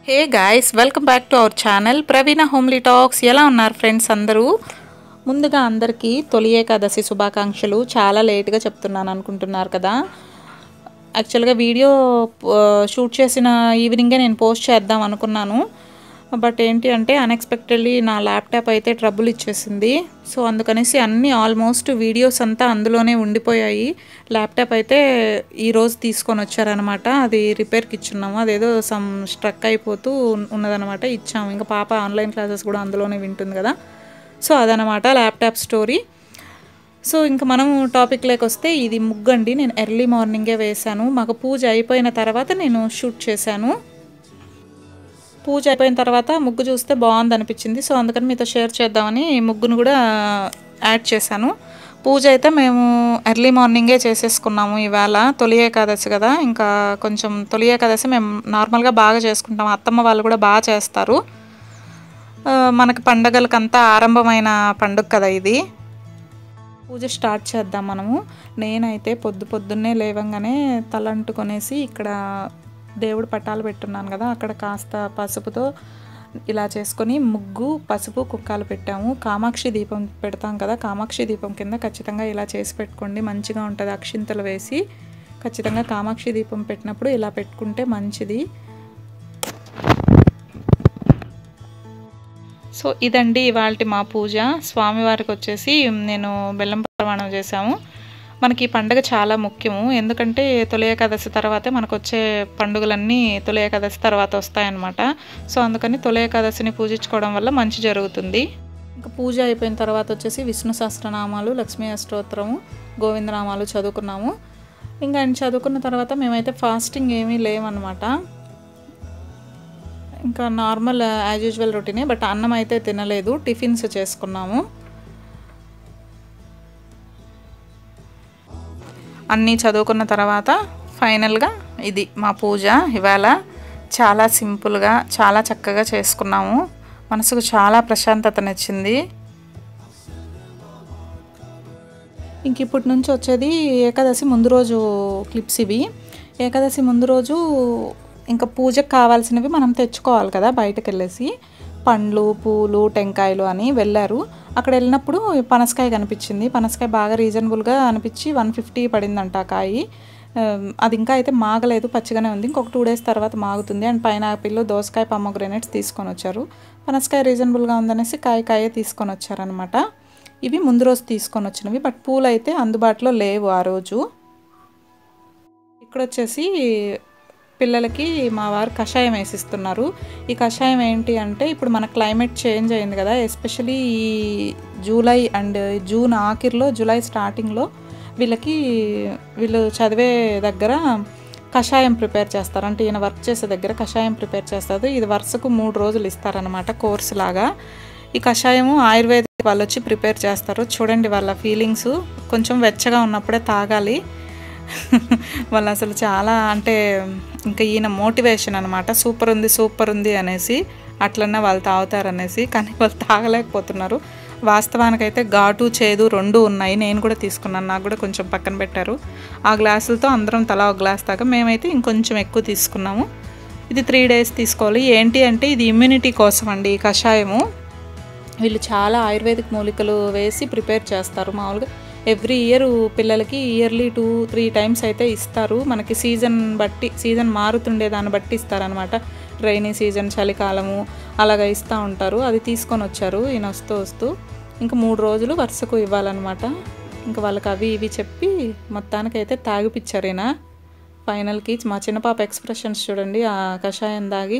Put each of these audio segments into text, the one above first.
hey guys welcome back to our channel Praveena homely talks ఎలా ఉన్నారు friends అందరూ ముందుగా అందరికీ తొలి ఏకాదశి శుభాకాంక్షలు చాలా లేట్గా చెప్తున్నాను అనుకుంటున్నారు కదా యాక్చువల్గా వీడియో ఆ, షూట్ చేసిన ఈవినింగే నేను పోస్ట్ చేద్దాం అనుకున్నాను బట్ ఏంటి అంటే అన్ఎక్స్పెక్టెడ్లీ నా ల్యాప్టాప్ అయితే ట్రబుల్ ఇచ్చేసింది సో అందుకనేసి అన్ని ఆల్మోస్ట్ వీడియోస్ అంతా అందులోనే ఉండిపోయాయి ల్యాప్టాప్ అయితే ఈరోజు తీసుకొని వచ్చారనమాట అది రిపేర్కి ఇచ్చున్నాము అదేదో సమ్ స్ట్రక్ అయిపోతూ ఉన్- ఉన్నదనమాట ఇచ్చాము ఇంకా పాప ఆన్లైన్ క్లాసెస్ కూడా అందులోనే వింటుంది కదా సో అదనమాట ల్యాప్టాప్ స్టోరీ సో ఇంకా మనం టాపిక్ లేక వస్తే ఇది ముగ్గు అండి నేను ఎర్లీ మార్నింగే వేశాను మాకు పూజ అయిపోయిన తర్వాత నేను షూట్ చేశాను పూజ అయిపోయిన తర్వాత ముగ్గు చూస్తే బాగుంది అనిపించింది సో అందుకని మీతో షేర్ చేద్దామని ఈ ముగ్గును కూడా యాడ్ చేశాను పూజ అయితే మేము ఎర్లీ మార్నింగే చేసేసుకున్నాము ఈవేళ తొలి ఏకాదశి కదా ఇంకా కొంచెం తొలి ఏకాదశి మేము నార్మల్గా బాగా చేసుకుంటాం అత్తమ్మ వాళ్ళు కూడా బాగా చేస్తారు ఆ, మనకి పండగలకంతా ఆరంభమైన పండుగ కదా ఇది పూజ స్టార్ట్ చేద్దాం మనము నేనైతే పొద్దు పొద్దున్నే లేవంగానే తలంటుకొనేసి ఇక్కడ దేవుడు పటాలు పెట్టున్నాను కదా అక్కడ కాస్త పసుపుతో ఇలా చేసుకొని ముగ్గు పసుపు కుక్కాలు పెట్టాము కామాక్షి దీపం పెడతాం కదా కామాక్షి దీపం కింద ఖచ్చితంగా ఇలా చేసి పెట్టుకోండి మంచిగా ఉంటుంది అక్షింతలు వేసి ఖచ్చితంగా కామాక్షి దీపం పెట్టినప్పుడు ఇలా పెట్టుకుంటే మంచిది సో ఇదండి ఇవాళ మా పూజ స్వామివారికి వచ్చేసి నేను బెల్లం ప్రమాణం చేశాము మనకి ఈ పండుగ చాలా ముఖ్యము ఎందుకంటే తొలి ఏకాదశి తర్వాతే మనకు వచ్చే పండుగలన్నీ తొలి ఏకాదశి తర్వాత వస్తాయన్నమాట సో అందుకని తొలి ఏకాదశిని పూజించుకోవడం వల్ల మంచి జరుగుతుంది ఇంకా పూజ అయిపోయిన తర్వాత వచ్చేసి విష్ణు సహస్రనామాలు లక్ష్మీ అష్టోత్తరము గోవిందనామాలు చదువుకున్నాము ఇంకా ఆయన చదువుకున్న తర్వాత మేమైతే ఫాస్టింగ్ ఏమీ లేవన్నమాట ఇంకా నార్మల్ యాజ్ యూజువల్ రొటీనే బట్ అన్నం అయితే తినలేదు టిఫిన్స్ చేసుకున్నాము అన్నీ చదువుకున్న తర్వాత ఫైనల్గా ఇది మా పూజ ఇవాళ చాలా సింపుల్గా చాలా చక్కగా చేసుకున్నాము మనసుకు చాలా ప్రశాంతతనిచ్చింది ఇంక ఇప్పటి నుంచి వచ్చేది ఏకాదశి ముందు రోజు క్లిప్స్ ఇవి ఏకాదశి ముందు రోజు ఇంకా పూజకు కావాల్సినవి మనం తెచ్చుకోవాలి కదా బయటకు వెళ్ళేసి పండ్లు పూలు టెంకాయలు అని వెళ్ళారు అక్కడ వెళ్ళినప్పుడు పనసకాయ కనిపించింది పనసకాయ బాగా రీజనబుల్గా అనిపించి వన్ ఫిఫ్టీ పడిందంట ఆ కాయి ఆ, అది ఇంకా అయితే మాగలేదు పచ్చిగానే ఉంది ఇంకొక టూ డేస్ తర్వాత మాగుతుంది అండ్ పైనాపిల్ దోసకాయ పమ్మగ్రెనేట్స్ తీసుకొని వచ్చారు పనసకాయ రీజనబుల్గా ఉందనేసి కాయ కాయ తీసుకొని వచ్చారనమాట ఇవి ముందు రోజు తీసుకొని వచ్చినవి బట్ పూలు అయితే అందుబాటులో లేవు ఆ రోజు ఇక్కడ వచ్చేసి పిల్లలకి మా వారు కషాయం వేసిస్తున్నారు ఈ కషాయం ఏంటి అంటే ఇప్పుడు మన క్లైమేట్ చేంజ్ అయింది కదా ఎస్పెషలీ ఈ జూలై అండ్ జూన్ ఆఖరిలో జూలై స్టార్టింగ్లో వీళ్ళకి వీళ్ళు చదివే దగ్గర కషాయం ప్రిపేర్ చేస్తారు అంటే ఈయన వర్క్ చేసే దగ్గర కషాయం ప్రిపేర్ చేస్తారు ఇది వరుసకు మూడు రోజులు ఇస్తారనమాట కోర్స్ లాగా ఈ కషాయము ఆయుర్వేదిక్ వాళ్ళు వచ్చి ప్రిపేర్ చేస్తారు చూడండి వాళ్ళ ఫీలింగ్స్ కొంచెం వెచ్చగా ఉన్నప్పుడే తాగాలి వాళ్ళు అసలు చాలా అంటే ఇంకా ఈయన మోటివేషన్ అనమాట సూపర్ ఉంది సూపర్ ఉంది అనేసి అట్లన్నా వాళ్ళు తాగుతారనేసి కానీ వాళ్ళు తాగలేకపోతున్నారు వాస్తవానికైతే ఘాటు చేదు రెండు ఉన్నాయి నేను కూడా తీసుకున్నాను నాకు కూడా కొంచెం పక్కన పెట్టారు ఆ గ్లాసులతో అందరం తలా ఒక గ్లాస్ దాకా మేమైతే ఇంకొంచెం ఎక్కువ తీసుకున్నాము ఇది త్రీ డేస్ తీసుకోవాలి ఏంటి అంటే ఇది ఇమ్యూనిటీ కోసం అండి ఈ కషాయము వీళ్ళు చాలా ఆయుర్వేదిక్ మూలికలు వేసి ప్రిపేర్ చేస్తారు మామూలుగా ఎవ్రీ ఇయర్ పిల్లలకి ఇయర్లీ టూ త్రీ టైమ్స్ అయితే ఇస్తారు మనకి సీజన్ బట్టి సీజన్ మారుతుండే దాన్ని బట్టి ఇస్తారనమాట రైనీ సీజన్ చలికాలము అలాగ ఇస్తూ ఉంటారు అది తీసుకొని వచ్చారు ఈయన వస్తూ వస్తూ ఇంకా మూడు రోజులు వరుసకు ఇవ్వాలన్నమాట ఇంకా వాళ్ళకి అవి ఇవి చెప్పి మొత్తానికైతే తాగిపిచ్చారు ఈయన ఫైనల్కి మా చిన్న పాప ఎక్స్ప్రెషన్స్ చూడండి ఆ కషాయం దాగి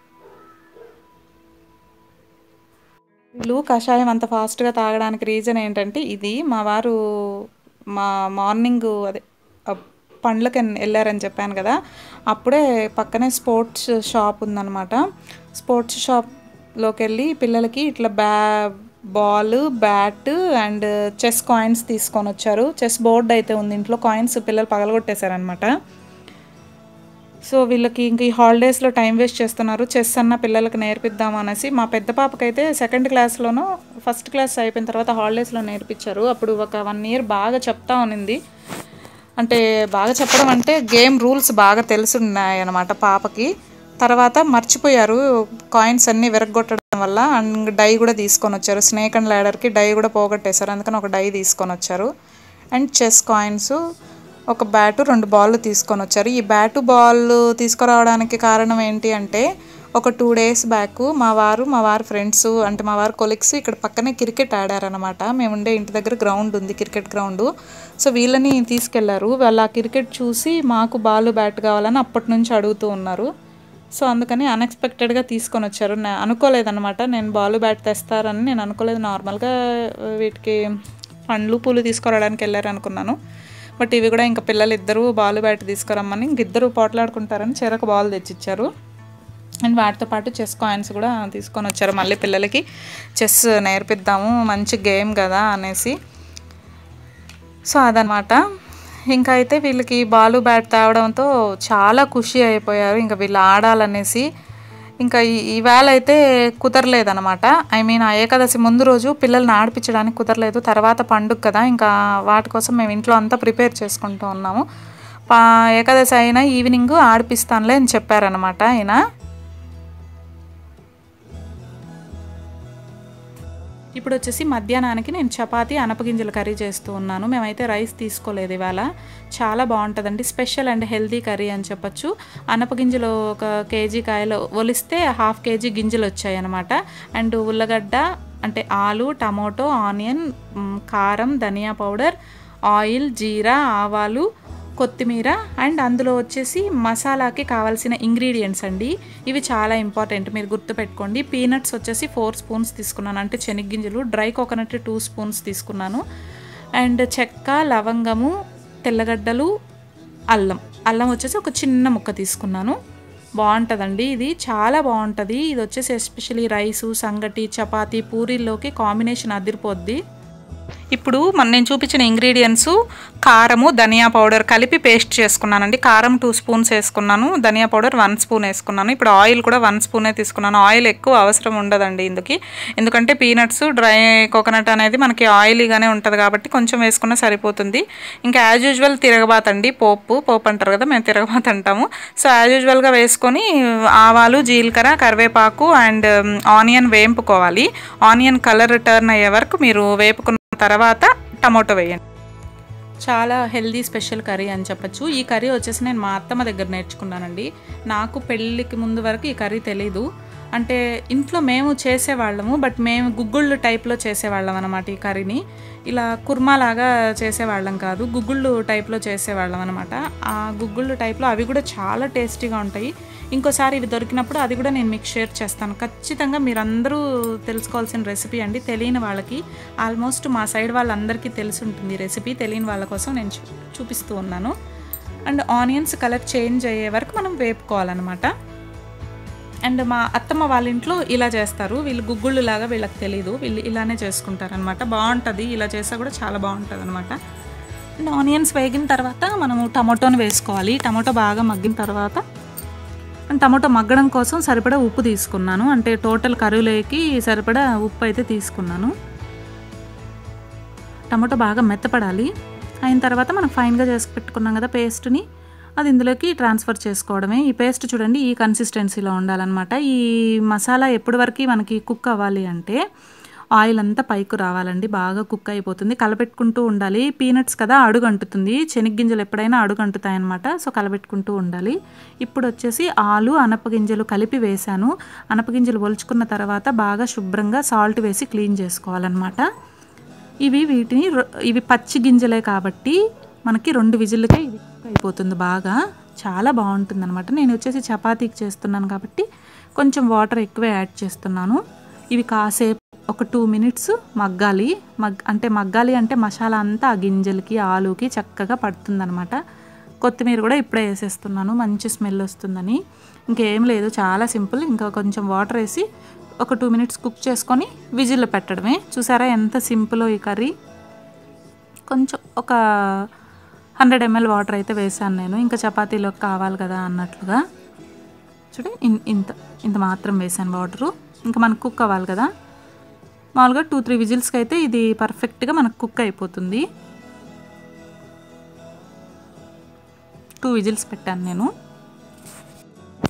వీళ్ళు కషాయం అంత ఫాస్ట్గా తాగడానికి రీజన్ ఏంటంటే ఇది మా వారు మా మార్నింగ్ అదే ఆ పండ్లకి ఎన్- వెళ్ళారని చెప్పాను కదా అప్పుడే పక్కనే స్పోర్ట్స్ షాప్ ఉందన్నమాట స్పోర్ట్స్ షాప్లోకి వెళ్ళి పిల్లలకి ఇట్లా బ్యా ball bat and chess coins తీసుకొని వచ్చారు చెస్ బోర్డ్ అయితే ఉంది ఇంట్లో కాయిన్స్ పిల్లలు పగలగొట్టేశారనమాట సో వీళ్ళకి ఇంక ఈ హాలిడేస్లో టైం వేస్ట్ చేస్తున్నారు చెస్ అన్న పిల్లలకి నేర్పిద్దాం అనేసి మా పెద్ద పాపకైతే సెకండ్ క్లాస్లోనూ ఫస్ట్ క్లాస్ అయిపోయిన తర్వాత హాలిడేస్లో నేర్పించారు అప్పుడు ఒక వన్ ఇయర్ బాగా చెప్తా ఉన్నింది అంటే బాగా చెప్పడం అంటే గేమ్ రూల్స్ బాగా తెలుసున్నాయి అన్నమాట పాపకి తర్వాత మర్చిపోయారు కాయిన్స్ అన్నీ విరగొట్టడం వల్ల అండ్ డై కూడా తీసుకొని వచ్చారు స్నేక్ అండ్ ల్యాడర్కి డై కూడా పోగొట్టేశారు అందుకని ఒక డై తీసుకొని వచ్చారు అండ్ చెస్ కాయిన్స్ ఒక బ్యాటు రెండు బాల్ తీసుకొని వచ్చారు ఈ బ్యాటు బాల్ తీసుకురావడానికి కారణం ఏంటి అంటే ఒక టూ డేస్ బ్యాక్ మా వారు మా వారి ఫ్రెండ్స్ అంటే మా వారి కొలీగ్స్ ఇక్కడ పక్కనే క్రికెట్ ఆడారనమాట మేము ఉండే ఇంటి దగ్గర గ్రౌండ్ ఉంది క్రికెట్ గ్రౌండ్ సో వీళ్ళని తీసుకెళ్లారు వాళ్ళు ఆ క్రికెట్ చూసి మాకు బాల్ బ్యాట్ కావాలని అప్పటి నుంచి అడుగుతూ ఉన్నారు సో అందుకని అన్ఎక్స్పెక్టెడ్గా తీసుకొని వచ్చారు నేను అనుకోలేదన్నమాట నేను బాల్ బ్యాట్ తెస్తారని నేను అనుకోలేదు నార్మల్గా వీటికి పండ్లు పూలు తీసుకురావడానికి వెళ్ళారు అనుకున్నాను బట్ ఇవి కూడా ఇంకా పిల్లలు ఇద్దరు బాల్ బ్యాట్ తీసుకురమ్మని ఇంక ఇద్దరు పోట్లాడుకుంటారని చెరకు బాల్ తెచ్చిచ్చారు అండ్ వాటితో పాటు చెస్ కాయిన్స్ కూడా తీసుకొని వచ్చారు మళ్ళీ పిల్లలకి చెస్ నేర్పిద్దాము మంచి గేమ్ కదా అనేసి సో అదనమాట ఇంకా అయితే వీళ్ళకి బాలు బ్యాట్ తేవడంతో చాలా ఖుషి అయిపోయారు ఇంకా వీళ్ళు ఆడాలనేసి ఇంకా ఈ- ఈవేళ అయితే కుదరలేదనమాట ఐ మీన్ ఆ ఏకాదశి ముందు రోజు పిల్లల్ని ఆడిపించడానికి కుదరలేదు తర్వాత పండుగ కదా ఇంకా వాటి కోసం మేము ఇంట్లో అంతా ప్రిపేర్ చేసుకుంటూ ఉన్నాము పా ఏకాదశి అయినా ఈవినింగ్ ఆడిపిస్తానులే అని చెప్పారనమాట ఆయన ఇప్పుడు వచ్చేసి మధ్యాహ్నానికి నేను చపాతీ అనపగింజల కర్రీ చేస్తూ ఉన్నాను మేమైతే రైస్ తీసుకోలేదు ఇవాళ చాలా బాగుంటుందండి స్పెషల్ అండ్ హెల్దీ కర్రీ అని చెప్పొచ్చు అనపగింజలు ఒక కేజీ కాయలు ఒలిస్తే హాఫ్ కేజీ గింజలు వచ్చాయి అనమాట అండ్ ఉల్లగడ్డ అంటే ఆలు టమోటో ఆనియన్ మ్, కారం ధనియా పౌడర్ ఆయిల్ జీరా ఆవాలు కొత్తిమీర అండ్ అందులో వచ్చేసి మసాలాకి కావాల్సిన ఇంగ్రీడియంట్స్ అండి ఇవి చాలా ఇంపార్టెంట్ మీరు గుర్తుపెట్టుకోండి పీనట్స్ వచ్చేసి ఫోర్ స్పూన్స్ తీసుకున్నాను అంటే శనగ్గింజలు డ్రై కోకోనట్ టూ స్పూన్స్ తీసుకున్నాను అండ్ చెక్క లవంగము తెల్లగడ్డలు అల్లం అల్లం వచ్చేసి ఒక చిన్న ముక్క తీసుకున్నాను బాగుంటుందండి ఇది చాలా బాగుంటుంది ఇది వచ్చేసి ఎస్పెషలీ రైసు సంగటి చపాతీ పూరీల్లోకి కాంబినేషన్ అదిరిపోద్ది ఇప్పుడు మన నేను చూపించిన ఇంగ్రీడియంట్స్ కారము ధనియా పౌడర్ కలిపి పేస్ట్ చేసుకున్నానండి కారం టూ స్పూన్స్ వేసుకున్నాను ధనియా పౌడర్ వన్ స్పూన్ వేసుకున్నాను ఇప్పుడు ఆయిల్ కూడా వన్ స్పూనే తీసుకున్నాను ఆయిల్ ఎక్కువ అవసరం ఉండదండి ఇందుకు ఎందుకంటే పీనట్స్ డ్రై కోకోనట్ అనేది మనకి ఆయిలీగానే ఉంటుంది కాబట్టి కొంచెం వేసుకున్నా సరిపోతుంది ఇంకా యాజ్ యూజువల్ తిరగబాత్ అండి పోపు పోపు అంటారు కదా మేము తిరగబాత్ అంటాము సో యాజ్ యూజువల్గా వేసుకొని ఆవాలు జీలకర్ర కరివేపాకు అండ్ ఆనియన్ వేంపుకోవాలి ఆనియన్ కలర్ టర్న్ అయ్యే వరకు మీరు వేపుకున్న తర్వాత టమాటో వేయండి చాలా హెల్దీ స్పెషల్ కర్రీ అని చెప్పొచ్చు ఈ కర్రీ వచ్చేసి నేను మా అత్తమ్మ దగ్గర నేర్చుకున్నానండి నాకు పెళ్ళికి ముందు వరకు ఈ కర్రీ తెలీదు అంటే ఇంట్లో మేము చేసేవాళ్ళము బట్ మేము గుగ్గుళ్ళు టైప్లో చేసేవాళ్ళం అనమాట ఈ కర్రీని ఇలా కుర్మా లాగా చేసేవాళ్ళం కాదు గుగ్గుళ్ళు టైప్లో చేసేవాళ్ళం అనమాట ఆ గుగ్గుళ్ళు టైప్లో అవి కూడా చాలా టేస్టీగా ఉంటాయి ఇంకోసారి ఇవి దొరికినప్పుడు అది కూడా నేను మీకు షేర్ చేస్తాను ఖచ్చితంగా మీరందరూ తెలుసుకోవాల్సిన రెసిపీ అండి తెలియని వాళ్ళకి ఆల్మోస్ట్ మా సైడ్ వాళ్ళందరికీ తెలిసి ఉంటుంది ఈ రెసిపీ తెలియని వాళ్ళ కోసం నేను చూ చూపిస్తూ ఉన్నాను అండ్ ఆనియన్స్ కలర్ చేంజ్ అయ్యే వరకు మనం వేపుకోవాలన్నమాట అండ్ మా అత్తమ్మ వాళ్ళ ఇంట్లో ఇలా చేస్తారు వీళ్ళు గుగ్గుళ్ళు లాగా వీళ్ళకి తెలియదు వీళ్ళు ఇలానే చేసుకుంటారనమాట బాగుంటుంది ఇలా చేసా కూడా చాలా బాగుంటుంది అనమాట అండ్ ఆనియన్స్ వేగిన తర్వాత మనము టమాటోని వేసుకోవాలి టమాటో బాగా మగ్గిన తర్వాత అండ్ టమాటో మగ్గడం కోసం సరిపడా ఉప్పు తీసుకున్నాను అంటే టోటల్ కర్రీలోకి సరిపడా ఉప్పు అయితే తీసుకున్నాను టమాటో బాగా మెత్తపడాలి అయిన తర్వాత మనం ఫైన్గా చేసి పెట్టుకున్నాం కదా పేస్ట్ని అది ఇందులోకి ట్రాన్స్ఫర్ చేసుకోవడమే ఈ పేస్ట్ చూడండి ఈ కన్సిస్టెన్సీలో ఉండాలన్నమాట ఈ మసాలా ఎప్పటి వరకు మనకి కుక్ అవ్వాలి అంటే ఆయిల్ అంతా పైకి రావాలండి బాగా కుక్ అయిపోతుంది కలపెట్టుకుంటూ ఉండాలి పీనట్స్ కదా అడుగు అంటుతుంది శనగ్గింజలు ఎప్పుడైనా అడుగు అంటుతాయన్నమాట సో కలపెట్టుకుంటూ ఉండాలి ఇప్పుడు వచ్చేసి ఆలు అనపగింజలు కలిపి వేశాను అనపగింజలు ఒలుచుకున్న తర్వాత బాగా శుభ్రంగా సాల్ట్ వేసి క్లీన్ చేసుకోవాలన్నమాట ఇవి వీటిని రొ- ఇవి పచ్చి గింజలే కాబట్టి మనకి రెండు విజిల్కే ఇది కుక్ అయిపోతుంది బాగా చాలా బాగుంటుంది అనమాట నేను వచ్చేసి చపాతీకి చేస్తున్నాను కాబట్టి కొంచెం వాటర్ ఎక్కువే యాడ్ చేస్తున్నాను ఇవి కాసేపు ఒక టూ మినిట్స్ మగ్గాలి మగ్ అంటే మగ్గాలి అంటే మసాలా అంతా ఆ గింజలకి ఆలుకి చక్కగా పడుతుందనమాట కొత్తిమీర కూడా ఇప్పుడే వేసేస్తున్నాను మంచి స్మెల్ వస్తుందని ఇంకేం లేదు చాలా సింపుల్ ఇంకా కొంచెం వాటర్ వేసి ఒక టూ మినిట్స్ కుక్ చేసుకొని విజిల్లో పెట్టడమే చూసారా ఎంత సింపుల్ ఈ కర్రీ కొంచెం ఒక హండ్రెడ్ ఎంఎల్ వాటర్ అయితే వేసాను నేను ఇంకా చపాతీలోకి కావాలి కదా అన్నట్లుగా చూడండి ఇన్- ఇంత ఇంత మాత్రం వేసాను వాటరు ఇంకా మనకు కుక్ అవ్వాలి కదా మామూలుగా టూ త్రీ విజిల్స్కి అయితే ఇది పర్ఫెక్ట్గా మనకు కుక్ అయిపోతుంది టూ విజిల్స్ పెట్టాను నేను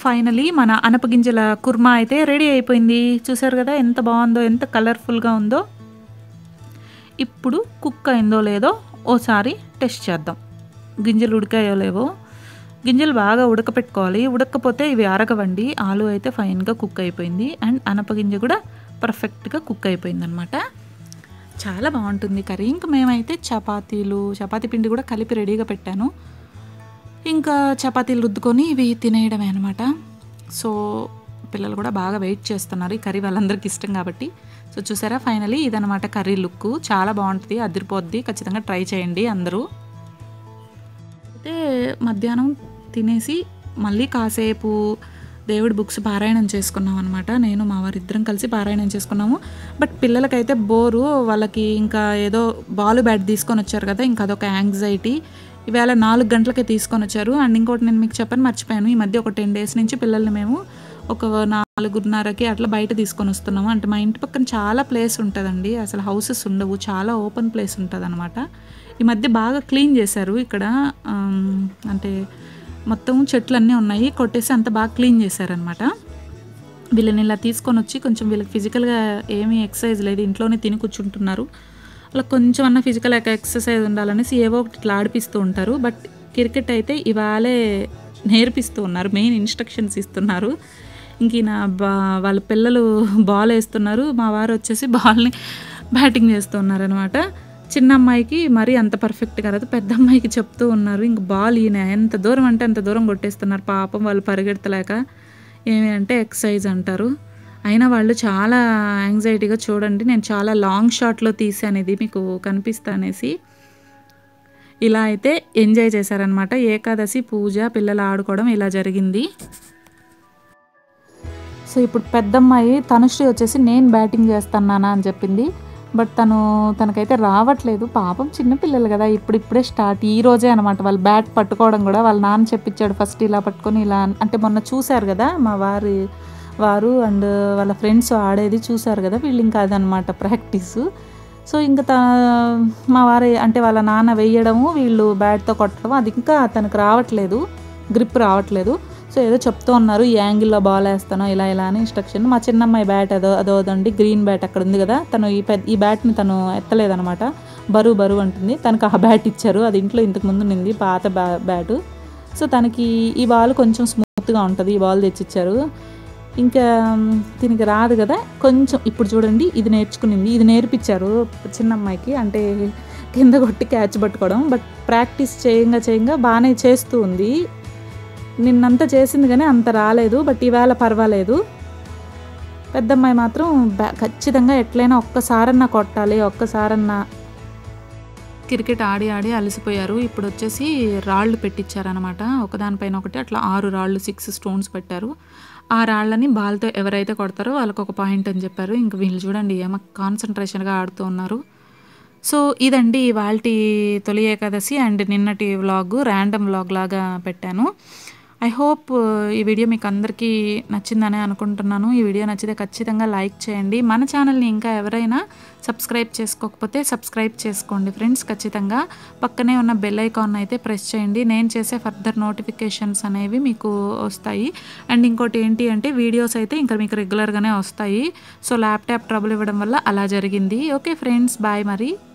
ఫైనలీ మన అనపగింజల కుర్మా అయితే రెడీ అయిపోయింది చూసారు కదా ఎంత బాగుందో ఎంత కలర్ఫుల్గా ఉందో ఇప్పుడు కుక్ అయిందో లేదో ఓసారి టెస్ట్ చేద్దాం గింజలు ఉడికాయో లేవో గింజలు బాగా ఉడకపెట్టుకోవాలి ఉడకపోతే ఇవి అరగవండి ఆలు అయితే ఫైన్గా కుక్ అయిపోయింది అండ్ అనపగింజ కూడా పర్ఫెక్ట్గా కుక్ అయిపోయింది అనమాట చాలా బాగుంటుంది కర్రీ ఇంకా మేమైతే చపాతీలు చపాతీ పిండి కూడా కలిపి రెడీగా పెట్టాను ఇంకా చపాతీలు రుద్దుకొని ఇవి తినేయడమే అనమాట సో పిల్లలు కూడా బాగా వెయిట్ చేస్తున్నారు ఈ కర్రీ వాళ్ళందరికీ ఇష్టం కాబట్టి సో చూసారా ఫైనలీ ఇదనమాట కర్రీ లుక్ చాలా బాగుంటుంది అదిరిపోద్ది ఖచ్చితంగా ట్రై చేయండి అందరూ అయితే మధ్యాహ్నం తినేసి మళ్ళీ కాసేపు దేవుడి బుక్స్ పారాయణం చేసుకున్నాం అనమాట నేను మా వారిద్దరం కలిసి పారాయణం చేసుకున్నాము బట్ పిల్లలకైతే బోరు వాళ్ళకి ఇంకా ఏదో బాల్ బ్యాట్ తీసుకొని వచ్చారు కదా ఇంకా అదొక యాంగ్జైటీ ఈవేళ నాలుగు గంటలకే తీసుకొని వచ్చారు అండ్ ఇంకోటి నేను మీకు చెప్పని మర్చిపోయాను ఈ మధ్య ఒక టెన్ డేస్ నుంచి పిల్లల్ని మేము ఒక నాలుగున్నరకి అట్లా బయట తీసుకొని వస్తున్నాము అంటే మా ఇంటి పక్కన చాలా ప్లేస్ ఉంటుందండి అసలు హౌసెస్ ఉండవు చాలా ఓపెన్ ప్లేస్ ఉంటుంది అనమాట ఈ మధ్య బాగా క్లీన్ చేశారు ఇక్కడ ఆమ్, అంటే మొత్తం చెట్లు అన్నీ ఉన్నాయి కొట్టేసి అంత బాగా క్లీన్ చేశారనమాట వీళ్ళని ఇలా తీసుకొని వచ్చి కొంచెం వీళ్ళకి ఫిజికల్గా ఏమీ ఎక్సర్సైజ్ లేదు ఇంట్లోనే తిని కూర్చుంటున్నారు అలా కొంచెం అన్న ఫిజికల్ ఎక్సర్సైజ్ ఉండాలనేసి ఏవో ఒకటి ఇట్లా ఆడిపిస్తూ ఉంటారు బట్ క్రికెట్ అయితే ఇవాళే నేర్పిస్తూ ఉన్నారు మెయిన్ ఇన్స్ట్రక్షన్స్ ఇస్తున్నారు ఇంక ఈయన బా వాళ్ళ పిల్లలు బాల్ వేస్తున్నారు మా వారు వచ్చేసి బాల్ని బ్యాటింగ్ చేస్తూ ఉన్నారనమాట చిన్న అమ్మాయికి మరీ అంత పర్ఫెక్ట్గా రాదు పెద్ద అమ్మాయికి చెప్తూ ఉన్నారు ఇంక బాల్ ఈయన ఎంత దూరం అంటే అంత దూరం కొట్టేస్తున్నారు పాపం వాళ్ళు పరిగెత్తలేక ఏమి అంటే ఎక్సర్సైజ్ అంటారు అయినా వాళ్ళు చాలా యాంగ్జైటీగా చూడండి నేను చాలా లాంగ్ షాట్లో తీసాను ఇది మీకు కనిపిస్తానేసి ఇలా అయితే ఎంజాయ్ చేశారనమాట ఏకాదశి పూజ పిల్లలు ఆడుకోవడం ఇలా జరిగింది సో ఇప్పుడు పెద్దమ్మాయి తనుశ్రీ వచ్చేసి నేను బ్యాటింగ్ చేస్తానా అని చెప్పింది బట్ తను తనకైతే రావట్లేదు పాపం చిన్నపిల్లలు కదా ఇప్పుడు ఇప్పుడే స్టార్ట్ ఈ రోజే అనమాట వాళ్ళు బ్యాట్ పట్టుకోవడం కూడా వాళ్ళ నాన్న చెప్పించాడు ఫస్ట్ ఇలా పట్టుకొని ఇలా అని- అంటే మొన్న చూశారు కదా మా వారి వారు అండ్ వాళ్ళ ఫ్రెండ్స్ ఆడేది చూశారు కదా వీళ్ళు ఇంకా అదనమాట ప్రాక్టీస్ సో ఇంకా త మా వారి అంటే వాళ్ళ నాన్న వేయడము వీళ్ళు బ్యాట్తో కొట్టడం అది ఇంకా తనకు రావట్లేదు గ్రిప్ రావట్లేదు సో ఏదో చెప్తూ ఉన్నారు ఈ యాంగిల్లో బాల్ వేస్తాను ఇలా ఇలా అని ఇన్స్ట్రక్షన్ మా చిన్నమ్మాయి బ్యాట్ అదో అదోదండి గ్రీన్ బ్యాట్ అక్కడ ఉంది కదా తను ఈ పెద్ద ఈ బ్యాట్ని తను ఎత్తలేదనమాట బరువు బరువు అంటుంది తనకు ఆ బ్యాట్ ఇచ్చారు అది ఇంట్లో ఇంతకు ముందు నింది పాత బ్యా బ్యాటు సో తనకి ఈ బాల్ కొంచెం స్మూత్గా ఉంటుంది ఈ బాల్ తెచ్చిచ్చారు ఇంకా మ్, దీనికి రాదు కదా కొంచెం ఇప్పుడు చూడండి ఇది నేర్చుకునింది ఇది నేర్పించారు చిన్న అమ్మాయికి అంటే కింద కొట్టి క్యాచ్ పట్టుకోవడం బట్ ప్రాక్టీస్ చేయంగా చేయంగా బాగానే చేస్తూ ఉంది నిన్నంతా చేసింది కానీ అంత రాలేదు బట్ ఈవేళ పర్వాలేదు పెద్దమ్మాయి మాత్రం బ్యా ఖచ్చితంగా ఎట్లయినా ఒక్కసారన్నా కొట్టాలి ఒక్కసారన్నా క్రికెట్ ఆడి ఆడి అలసిపోయారు ఇప్పుడు వచ్చేసి రాళ్ళు పెట్టించారనమాట ఒకదానిపైన ఒకటి అట్లా ఆరు రాళ్ళు సిక్స్ స్టోన్స్ పెట్టారు ఆ రాళ్ళని బాల్తో ఎవరైతే కొడతారో వాళ్ళకి ఒక పాయింట్ అని చెప్పారు ఇంక వీళ్ళు చూడండి ఏమో కాన్సన్ట్రేషన్గా ఆడుతూ ఉన్నారు సో ఇదండి ఇవాళ తొలి ఏకాదశి అండ్ నిన్నటి వ్లాగ్ ర్యాండమ్ వ్లాగ్ లాగా పెట్టాను ఐ హోప్ ఈ వీడియో మీకు అందరికీ నచ్చిందనే అనుకుంటున్నాను ఈ వీడియో నచ్చితే ఖచ్చితంగా లైక్ చేయండి మన ఛానల్ని ఇంకా ఎవరైనా సబ్స్క్రైబ్ చేసుకోకపోతే సబ్స్క్రైబ్ చేసుకోండి ఫ్రెండ్స్ ఖచ్చితంగా పక్కనే ఉన్న బెల్ ఐకాన్ అయితే ప్రెస్ చేయండి నేను చేసే ఫర్దర్ నోటిఫికేషన్స్ అనేవి మీకు వస్తాయి అండ్ ఇంకోటి ఏంటి అంటే వీడియోస్ అయితే ఇంకా మీకు రెగ్యులర్గానే వస్తాయి సో ల్యాప్టాప్ ట్రబుల్ ఇవ్వడం వల్ల అలా జరిగింది ఓకే ఫ్రెండ్స్ బాయ్ మరి